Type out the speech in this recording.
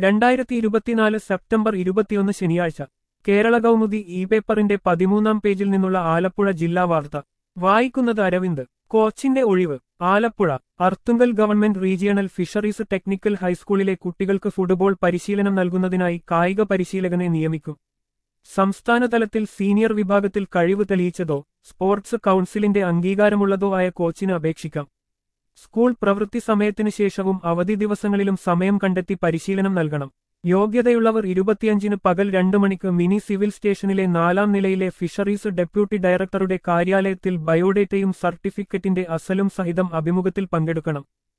രണ്ടായിരത്തി ഇരുപത്തിനാല് സെപ്റ്റംബർ ഇരുപത്തിയൊന്ന് ശനിയാഴ്ച കേരള കൗമുദി ഇ പേപ്പറിന്റെ പതിമൂന്നാം പേജിൽ നിന്നുള്ള ആലപ്പുഴ ജില്ലാ വാർത്ത വായിക്കുന്നത് അരവിന്ദ് കോച്ചിന്റെ ഒഴിവ് Alappuzha Arthunkal government regional fisheries technical ഹൈസ്കൂളിലെ കുട്ടികൾക്ക് ഫുട്ബോൾ പരിശീലനം നൽകുന്നതിനായി കായിക പരിശീലകനെ നിയമിക്കും സംസ്ഥാനതലത്തിൽ സീനിയർ വിഭാഗത്തിൽ കഴിവ് തെളിയിച്ചതോ സ്പോർട്സ് കൗൺസിലിന്റെ അംഗീകാരമുള്ളതോ ആയ കോച്ചിന് അപേക്ഷിക്കാം സ്കൂൾ പ്രവൃത്തി സമയത്തിനു ശേഷവും അവധി ദിവസങ്ങളിലും സമയം കണ്ടെത്തി പരിശീലനം നൽകണം യോഗ്യതയുള്ളവർ ഇരുപത്തിയഞ്ചിന് പകൽ രണ്ടു മണിക്ക് മിനി സിവിൽ സ്റ്റേഷനിലെ നാലാം നിലയിലെ ഫിഷറീസ് ഡെപ്യൂട്ടി ഡയറക്ടറുടെ കാര്യാലയത്തിൽ ബയോഡേറ്റയും സർട്ടിഫിക്കറ്റിന്റെ അസലും സഹിതം അഭിമുഖത്തിൽ പങ്കെടുക്കണം